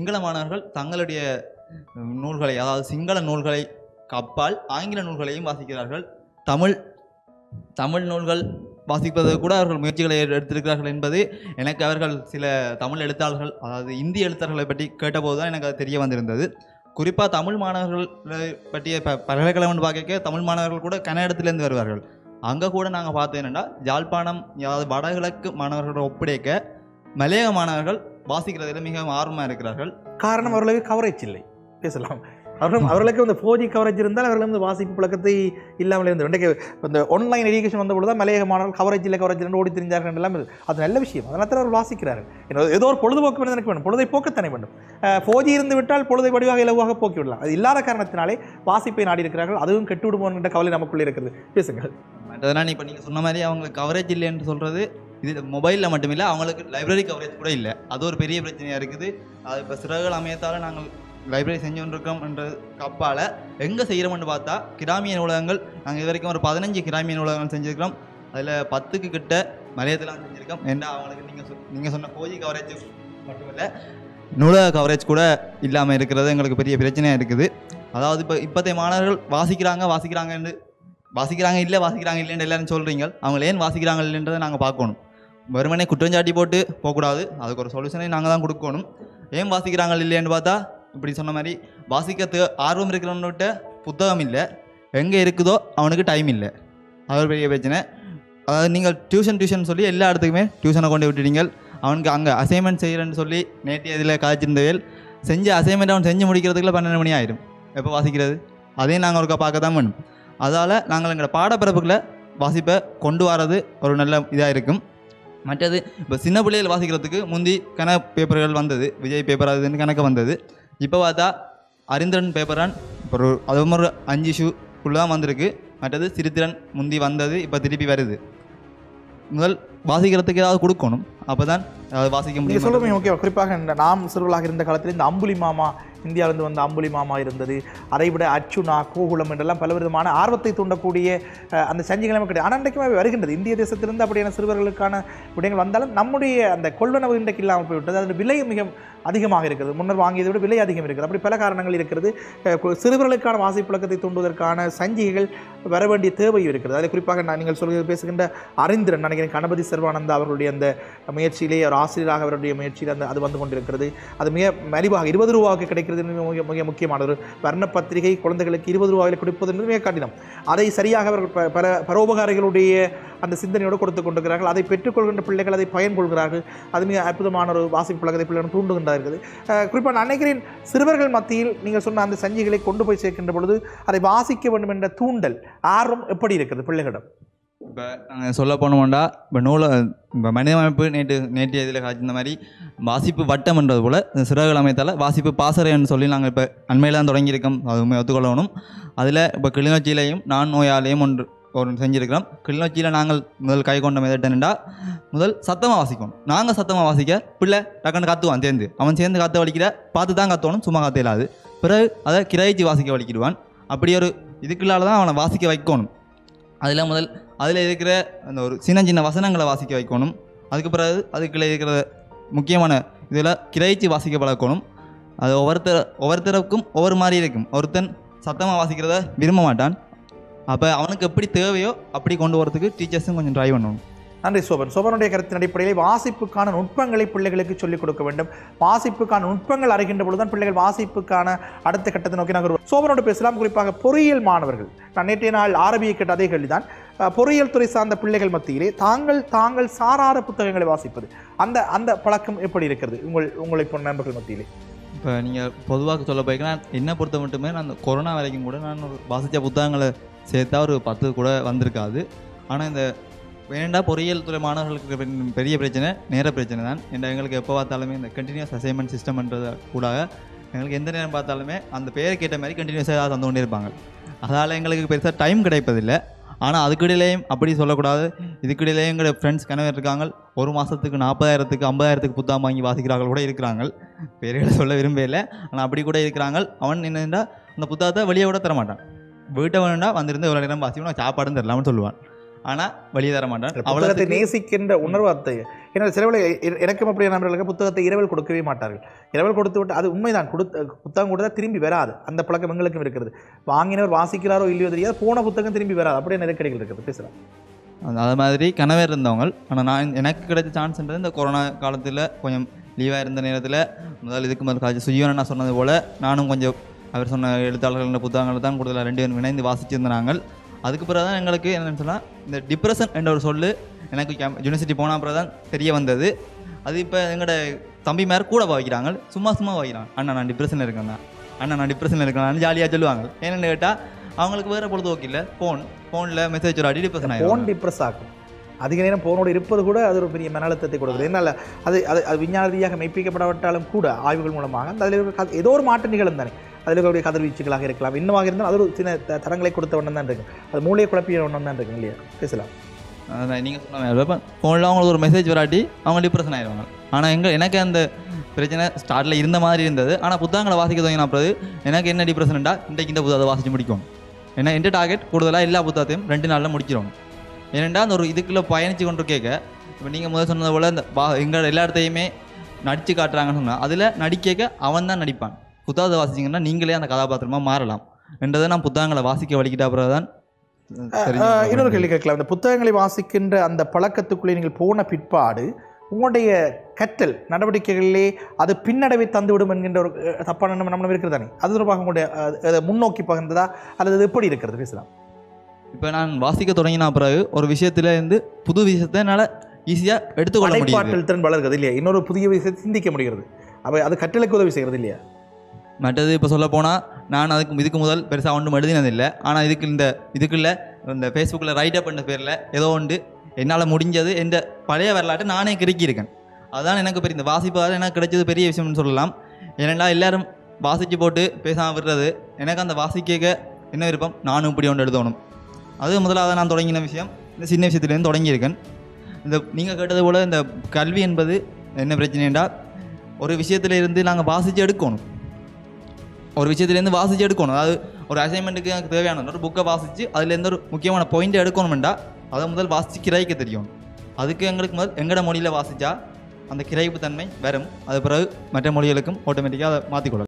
சிங்கள மாணவர்கள் தங்களுடைய உம், நூல்களை அதாவது சிங்கள நூல்களை கப்பால் ஆங்கில நூல்களையும் வாசிக்கிறார்கள் தமிழ் தமிழ் நூல்கள் வாசிப்பது கூட அவர்கள் முயற்சிகளை எடு- எடுத்திருக்கிறார்கள் என்பது எனக்கு அவர்கள் சில தமிழ் எழுத்தாளர்கள் அதாவது இந்தி எழுத்தாளர்களை பற்றி கேட்டபோது தான் எனக்கு அது தெரிய வந்திருந்தது குறிப்பாக தமிழ் மாணவர்களை பற்றிய ப பல்கலைக்கழகம் பார்க்க தமிழ் மாணவர்கள் கூட கன்னடத்திலேருந்து வருவார்கள் அங்கே கூட நாங்கள் பார்த்தோம் என்னென்னா யாழ்ப்பாணம் அதாவது வடகிழக்கு மாணவர்களோட ஒப்படைக்க மலையக மாணவர்கள் வாசிக்கிறதுல மிகவும் ஆர்வமாக இருக்கிறார்கள் காரணம் அவர்களுக்கு கவரேஜ் இல்லை பேசலாம் அவர்களும் அவர்களுக்கு அந்த ஃபோர் ஜி கவரேஜ் இருந்தால் அவர்கள் வந்து வாசிப்பு பழக்கத்தை இல்லாமல் இருந்து இன்றைக்கு இந்த ஆன்லைன் எஜுகேஷன் வந்த பொழுது தான் மலையக மாணவர்கள் கவரேஜ் இல்லை கவரேஜ் இல்லை ஓடி தெரிஞ்சார்கள் எல்லாம் இருக்கு. அது நல்ல விஷயம் அதனால தான் அவர் வாசிக்கிறார்கள் ஏன்னா, ஏதோ ஒரு பொழுதுபோக்கு வேணும் எனக்கு வேணும் பொழுதை போக்கத்தானே வேண்டும் ஃபோர் ஜி இருந்து விட்டால் பொழுதை வடிவாக இலவாக போக்கி விடலாம் அது இல்லாத காரணத்தினாலே வாசிப்பை நாடி இருக்கிறார்கள் அதுவும் கெட்டு விடுமோ என்ற கவலை நமக்குள்ளே இருக்கிறது பேசுங்கள் மற்றதெல்லாம் இப்போ நீங்கள் சொன்ன மாதிரி அவங்களுக்கு கவரேஜ் இல்லைன்னு சொல்கிறது இது மொபைலில் மட்டுமில்லை அவங்களுக்கு லைப்ரரி கவரேஜ் கூட இல்லை அது ஒரு பெரிய பிரச்சனையாக இருக்குது அது இப்போ சிறகுகள் அமையத்தால் நாங்கள் லைப்ரரி செஞ்சு கொண்டிருக்கோம் என்ற கப்பால் எங்கே செய்கிறோம்னு பார்த்தா கிராமிய நூலகங்கள் நாங்கள் இது வரைக்கும் ஒரு பதினஞ்சு கிராமிய நூலகங்கள் செஞ்சுருக்கிறோம் அதில் பத்துக்கு கிட்ட மலையத்தெல்லாம் செஞ்சுருக்கோம் ஏன்னா அவங்களுக்கு நீங்கள் சொ நீங்கள் சொன்ன போஜி கவரேஜ் மட்டுமில்லை நூலக கவரேஜ் கூட இல்லாமல் இருக்கிறது எங்களுக்கு பெரிய பிரச்சனையாக இருக்குது அதாவது இப்போ இப்போத்தைய மாணவர்கள் வாசிக்கிறாங்க வாசிக்கிறாங்கன்னு வாசிக்கிறாங்க இல்லை வாசிக்கிறாங்க இல்லைன்னு எல்லாரும் சொல்கிறீங்க அவங்க ஏன் வாசிக்கிறாங்க இல்லைன்றதை நாங்கள் பார்க்கணும் வெறுமனே குற்றஞ்சாட்டி போட்டு போகக்கூடாது அதுக்கு ஒரு சொல்யூஷனை நாங்கள் தான் கொடுக்கணும் ஏன் வாசிக்கிறாங்க இல்லைன்னு பார்த்தா இப்படி சொன்ன மாதிரி வாசிக்க ஆர்வம் இருக்கிறவன்கிட்ட புத்தகம் இல்லை எங்கே இருக்குதோ அவனுக்கு டைம் இல்லை அது ஒரு பெரிய பிரச்சனை அதாவது நீங்கள் டியூஷன் டியூஷன் சொல்லி எல்லா இடத்துக்குமே டியூஷனை கொண்டு விட்டுட்டீங்க அவனுக்கு அங்கே அசைன்மெண்ட் செய்கிறேன்னு சொல்லி நேற்று இதில் காய்ச்சிருந்தவேல் செஞ்ச அசைன்மெண்ட் அவன் செஞ்சு முடிக்கிறதுக்குள்ள பன்னெண்டு மணி ஆயிடும் எப்போ வாசிக்கிறது அதையும் நாங்கள் ஒருக்கா பார்க்க தான் வேணும் அதால் நாங்கள் எங்களோட பாடப்பிறப்புகளை வாசிப்பை கொண்டு வரது ஒரு நல்ல இதாக இருக்கும் மற்றது இப்போ சின்ன பிள்ளைகள் வாசிக்கிறதுக்கு முந்தி கண பேப்பர்கள் வந்தது விஜய் பேப்பர் அதுன்னு கணக்கு வந்தது இப்போ பார்த்தா அரிந்திரன் பேப்பரான் இப்போ ஒரு அது ஒரு அஞ்சு ஷூக்குள்ளே தான் வந்திருக்கு மற்றது சிறுத்திரன் முந்தி வந்தது இப்போ திருப்பி வருது முதல் வாசிக்கிறதுக்கு ஏதாவது கொடுக்கணும் அப்போ தான் அதாவது வாசிக்க நீங்கள் முடியும் சொல்லுங்க ஓகே குறிப்பாக இந்த நாம் சிறுவர்களாக இருந்த காலத்தில் இந்த அம்புலி மாமா இந்தியாவிலிருந்து வந்த அம்புலி மாமா இருந்தது அதைவிட அச்சுனா கோகுலம் என்றெல்லாம் பல விதமான ஆர்வத்தை தூண்டக்கூடிய அஹ், அந்த சஞ்சிகளும் கிடையாது ஆனால் இன்றைக்குமே வருகின்றது இந்திய தேசத்திலிருந்து அப்படியான சிறுவர்களுக்கான விடயங்கள் வந்தாலும் நம்முடைய அந்த கொள்வனவு இன்றைக்கு இல்லாமல் போய்விட்டது அதோட விலை மிக அதிகமாக இருக்கிறது முன்னர் வாங்கியதை விட விலை அதிகம் இருக்கிறது அப்படி பல காரணங்கள் இருக்கிறது அஹ், கு- சிறுவர்களுக்கான வாசிப்பழக்கத்தை தூண்டுவதற்கான சஞ்சிகைகள் வர வேண்டிய தேவை இருக்கிறது அதில் குறிப்பாக நான் நீங்கள் சொல்கிற பேசுகின்ற அறிந்திரன் நினைக்கிறேன் கணபதி சர்வானந்தா அவர்களுடைய அந்த முயற்சியிலே ஒரு ஆசிரியராக அவருடைய முயற்சியில் அந்த அது வந்து கொண்டிருக்கிறது அது மிக மலிவாக இருபது ரூபாவுக்கு கிடைக்கிறது என்பது மிக மிக முக்கியமான ஒரு வர்ண பத்திரிகை குழந்தைகளுக்கு இருபது ரூபாயில் கொடுப்பது என்பது மிக கடினம் அதை சரியாக அவர்கள் ப- பல பரோபகாரிகளுடைய அந்த சிந்தனையோடு கொடுத்து கொண்டிருக்கிறார்கள் அதை பெற்றுக்கொள்கின்ற பிள்ளைகள் அதை பயன்பொள்கிறார்கள் அது மிக அற்புதமான ஒரு வாசிப்பு பழக்கத்தை பிள்ளைகள் தூண்டுகின்றா இருக்குது குறிப்பாக நான் நினைக்கிறேன் சிறுவர்கள் மத்தியில் நீங்கள் சொன்ன அந்த சஞ்சிகளை கொண்டு போய் சேர்க்கின்ற பொழுது அதை வாசிக்க வேண்டும் என்ற தூண்டல் ஆர்வம் எப்படி இருக்கிறது பிள்ளைகளிடம் இப்போ நாங்கள் சொல்ல போனோம்டா இப்போ நூலை இப்போ மனித அமைப்பு நேற்று நேற்று இதில் காய்ச்சிருந்த மாதிரி வாசிப்பு வட்டம்ன்றது போல் இந்த சிறகுகள் அமைத்தால் வாசிப்பு பாசறைன்னு சொல்லி நாங்கள் இப்போ அண்மையில் தான் தொடங்கியிருக்கோம் அது உண்மையை ஒத்துக்கொள்ளணும் அதில் இப்போ கிளிநொச்சியிலையும் நான் நோயாலையும் ஒன்று ஒரு செஞ்சுருக்கிறோம் கிளிநொச்சியில் நாங்கள் முதல் கை கொண்ட மெதட்டா முதல் சத்தமாக வாசிக்கணும் நாங்கள் சத்தமாக வாசிக்க பிள்ளை டக்குன்னு கத்துவான் சேர்ந்து அவன் சேர்ந்து கத்த வலிக்கிற பார்த்து தான் கத்தணும் சும்மா கத்த இல்லாது பிறகு அதை கிராய்ச்சி வாசிக்க வலிக்கிடுவான் அப்படி ஒரு இதுக்குள்ளால தான் அவனை வாசிக்க வைக்கணும் அதில் முதல் அதில் இருக்கிற அந்த ஒரு சின்ன சின்ன வசனங்களை வாசிக்க வைக்கணும் அதுக்கு பிறகு அதுக்குள்ளே இருக்கிற முக்கியமான இதில் கிரைச்சி வாசிக்க பழக்கணும் அது ஒவ்வொருத்தர் ஒவ்வொருத்தருக்கும் ஒவ்வொரு மாதிரி இருக்கும் ஒருத்தன் சத்தமாக வாசிக்கிறத விரும்ப மாட்டான் அப்போ அவனுக்கு எப்படி தேவையோ அப்படி கொண்டு வரதுக்கு டீச்சர்ஸும் கொஞ்சம் ட்ரை பண்ணணும் நன்றி சோபன் சோபனுடைய கருத்தின் அடிப்படையில் வாசிப்புக்கான நுட்பங்களை பிள்ளைகளுக்கு சொல்லிக் கொடுக்க வேண்டும் வாசிப்புக்கான நுட்பங்கள் அறிகின்ற பொழுதுதான் பிள்ளைகள் வாசிப்புக்கான அடுத்த கட்டத்தை நோக்கி நகர் சோபனோடு பேசலாம் குறிப்பாக பொறியியல் மாணவர்கள் நான் நேற்றைய நாள் ஆரம்பிய கேட்ட அதே கேள்விதான் அஹ், பொறியியல் துறை சார்ந்த பிள்ளைகள் மத்தியிலே தாங்கள் தாங்கள் சாராத புத்தகங்களை வாசிப்பது அந்த அந்த பழக்கம் எப்படி இருக்கிறது உங்கள் உங்களை போன்ற நண்பர்கள் மத்தியிலே இப்போ நீங்கள் பொதுவாக சொல்ல போய்ங்கன்னா என்னை பொறுத்த மட்டுமே நான் அந்த கொரோனா வரைக்கும் கூட நான் ஒரு வாசித்த புத்தகங்களை சேர்த்தா ஒரு பத்து கூட வந்திருக்காது ஆனால் இந்த வேண்டா பொறியியல் துறை மாணவர்களுக்கு பெரிய- பெரிய பிரச்சனை நேர பிரச்சனை தான் ஏன்னா எங்களுக்கு எப்போ பார்த்தாலுமே இந்த கண்டினியூஸ் அசைன்மெண்ட் சிஸ்டம்ன்றது கூட எங்களுக்கு எந்த நேரம் பார்த்தாலுமே அந்த பேருக்கு ஏற்ற மாதிரி கண்டினியூஸாக ஏதாவது தந்து கொண்டே இருப்பாங்க அதால் எங்களுக்கு பெருசாக டைம் கிடைப்பதில்லை ஆனால் அதுக்கிடையிலையும் அப்படி சொல்லக்கூடாது இதுக்கிடையிலையும் எங்களோட ஃப்ரெண்ட்ஸ் கணவர் இருக்காங்க ஒரு மாதத்துக்கு நாற்பதாயிரத்துக்கு ஐம்பதாயிரத்துக்கு புத்தகம் வாங்கி வாசிக்கிறார்கள் கூட இருக்கிறாங்க பேர்களை சொல்ல விரும்பல ஆனால் அப்படி கூட இருக்கிறாங்க அவன் என்னன்னா அந்த புத்தகத்தை வெளியே கூட தர மாட்டான் வீட்டை வேணும்னா வந்திருந்து ஒரு நேரம் வாசிக்கணும் சாப்பாடும் தரலாம்னு சொல்லுவான் ஆனால் வெளியே தர மாட்டான் புத்தகத்தை அவ்வளோத்துக்கு நேசிக்கின்ற உணர்வு அத்தை ஏன்னா சிலவில் எனக்கும் அப்படியே நண்பர்களுக்கு புத்தகத்தை இரவல் கொடுக்கவே மாட்டார்கள் இரவல் கொடுத்து விட்டு அது உண்மைதான் கொடுத்த புத்தகம் கொடுத்தா திரும்பி வராது அந்த பழக்கம் எங்களுக்கும் இருக்கிறது வாங்கினவர் வாசிக்கிறாரோ இல்லையோ தெரியாது போன புத்தகம் திரும்பி வராது அப்படியே நெருக்கடிகள் இருக்குது பேசலாம் அது அது மாதிரி கணவர் இருந்தவங்க ஆனால் நான் எனக்கு கிடைச்ச சான்ஸ்ன்றது இந்த கொரோனா காலத்தில் கொஞ்சம் லீவாக இருந்த நேரத்தில் முதல் இதுக்கு முதல் காலேஜ் சுஜீவன் நான் சொன்னது போல் நானும் கொஞ்சம் அவர் சொன்ன எழுத்தாளர்கள் புத்தகங்களை தான் கூடுதலாக ரெண்டு பேரும் இணைந்து வாசிச்சிருந்த நாங்கள் அதுக்கு பிறகு தான் எங்களுக்கு என்னென்னு சொன்னால் இந்த டிப்ரெஷன் என்ற ஒரு சொல்லு எனக்கு யூனிவர்சிட்டி போன அப்புறம் தான் தெரிய வந்தது அது இப்போ எங்களோட தம்பி மேலே கூட பாவிக்கிறாங்க சும்மா சும்மா பாவிக்கிறாங்க அண்ணா நான் டிப்ரெஷனில் இருக்கேண்ணா அண்ணா நான் டிப்ரெஷனில் இருக்கேன் ஜாலியாக சொல்லுவாங்க ஏன்னு கேட்டால் அவங்களுக்கு வேறு பொழுதுபோக்கு இல்லை ஃபோன் ஃபோனில் மெசேஜ் ஒரு அடி டிப்ரெஷன் ஃபோன் ஆகிடும் டிப்ரெஸ் ஆகும் அதிக நேரம் ஃபோனோடு இருப்பது கூட அது ஒரு பெரிய மன அழுத்தத்தை கொடுக்குது என்னால் அது அது அது விஞ்ஞான ரீதியாக மெய்ப்பிக்கப்படாவிட்டாலும் கூட ஆய்வுகள் மூலமாக அதில் இருக்கிற கத- ஏதோ ஒரு மாற்றம் நிகழும் தானே அதில் இருக்கக்கூடிய கதிர்வீச்சுகளாக இருக்கலாம் இன்னமாக இருந்தால் அது ஒரு சின்ன த- தரங்களை கொடுத்த ஒன்றும் தான் இருக்கும் அது மூளையை குழப்பிய ஒன்றும் தான் இருக்கும் இல்லையா பேசலாம் அதான் நீங்கள் சொன்ன மாதிரி ஃபோனில் அவங்களுக்கு ஒரு மெசேஜ் வராட்டி அவங்க டிப்ரெஷன் ஆயிடுவாங்க ஆனால் எங்கள் எனக்கு அந்த பிரச்சனை ஸ்டார்ட்டில் இருந்த மாதிரி இருந்தது ஆனால் புத்தகங்களை வாசிக்க தொடங்கின பிறகு எனக்கு என்ன டிப்ரெஷன்டா இன்றைக்கு இந்த புத்தகத்தை வாசித்து முடிக்கும் ஏன்னா எந்த டார்கெட் கூடுதலாக எல்லா புத்தகத்தையும் ரெண்டு நாளில் முடிச்சிடணும் ஏனெண்டா அந்த ஒரு இதுக்குள்ளே பயணித்து கொண்டு கேட்க இப்போ நீங்கள் முதல் சொன்னது போல் இந்த வா எங்களோட எல்லா இடத்தையுமே நடித்து காட்டுறாங்கன்னு சொன்னால் அதில் நடிக்க அவன் தான் நடிப்பான் புத்தகத்தை வாசிச்சிங்கன்னா நீங்களே அந்த கதாபாத்திரமாக மாறலாம் என்றதை நான் புத்தகங்களை வாசிக்க வலிக்கிட்ட பிறகு தான் தெரிஞ்சு ஆஹ், இன்னொரு கேள்வி கேட்கலாம் இந்த புத்தகங்களை வாசிக்கின்ற அந்த பழக்கத்துக்குள்ளே நீங்கள் போன பிற்பாடு உங்களுடைய கற்றல் நடவடிக்கைகளிலே அது பின்னடைவை தந்துவிடும் என்கின்ற ஒரு அஹ், தப்பான நம்ம நம்ம இருக்கிறது தானே அது தொடர்பாக உங்களுடைய அஹ், அதை முன்னோக்கி பகிர்ந்ததா அல்லது அது எப்படி இருக்கிறது பேசலாம் இப்போ நான் வாசிக்க தொடங்கின பிறகு ஒரு விஷயத்துல இருந்து புது விஷயத்தை என்னால் ஈஸியாக எடுத்துக்கொள்ள முடியுது படைப்பாற்றல் திறன் வளர்கிறது இல்லையா இன்னொரு புதிய விஷயத்தை சிந்திக்க முடிகிறது அப்போ அது கற்றலுக்கு உதவி செய்கிறது இல்லையா மற்றது இப்போ சொல்ல போனால் நான் அதுக்கு இதுக்கு முதல் பெருசாக ஒன்றும் எழுதினதில்லை ஆனால் இதுக்கு இந்த இதுக்குள்ள இந்த ஃபேஸ்புக்கில் ரைட் அப் பண்ண பேரில் ஏதோ ஒன்று என்னால் முடிஞ்சது எந்த பழைய வரலாற்றை நானே கிறுக்கியிருக்கேன் அதுதான் எனக்கு பெரிய இந்த வாசிப்பால் எனக்கு கிடைச்சது பெரிய விஷயம்னு சொல்லலாம் ஏனெண்டா எல்லாரும் வாசித்து போட்டு பேசாமல் விடுறது எனக்கு அந்த வாசிக்க என்ன விருப்பம் நானும் இப்படி ஒன்று எழுதணும் அது முதலாவது நான் தொடங்கின விஷயம் இந்த சின்ன விஷயத்துலேருந்து தொடங்கியிருக்கேன் இந்த நீங்கள் கேட்டது போல் இந்த கல்வி என்பது என்ன பிரச்சனைண்டா ஒரு விஷயத்துல இருந்து நாங்கள் வாசித்து எடுக்கணும் ஒரு விஷயத்துலேருந்து வாசித்து எடுக்கணும் அதாவது ஒரு அசைன்மெண்ட்டுக்கு எனக்கு தேவையான ஒரு புக்கை வாசித்து அதுலேருந்து ஒரு முக்கியமான பாயிண்ட் எடுக்கணுமெண்டா அதை முதல் வாசித்து கிராய்க்க தெரியும் அதுக்கு எங்களுக்கு முதல் எங்கட மொழியில் வாசித்தா அந்த கிரைப்பு தன்மை வரும் அது பிறகு மற்ற மொழிகளுக்கும் ஆட்டோமேட்டிக்காக அதை மாற்றிக்கொள்ளலாம்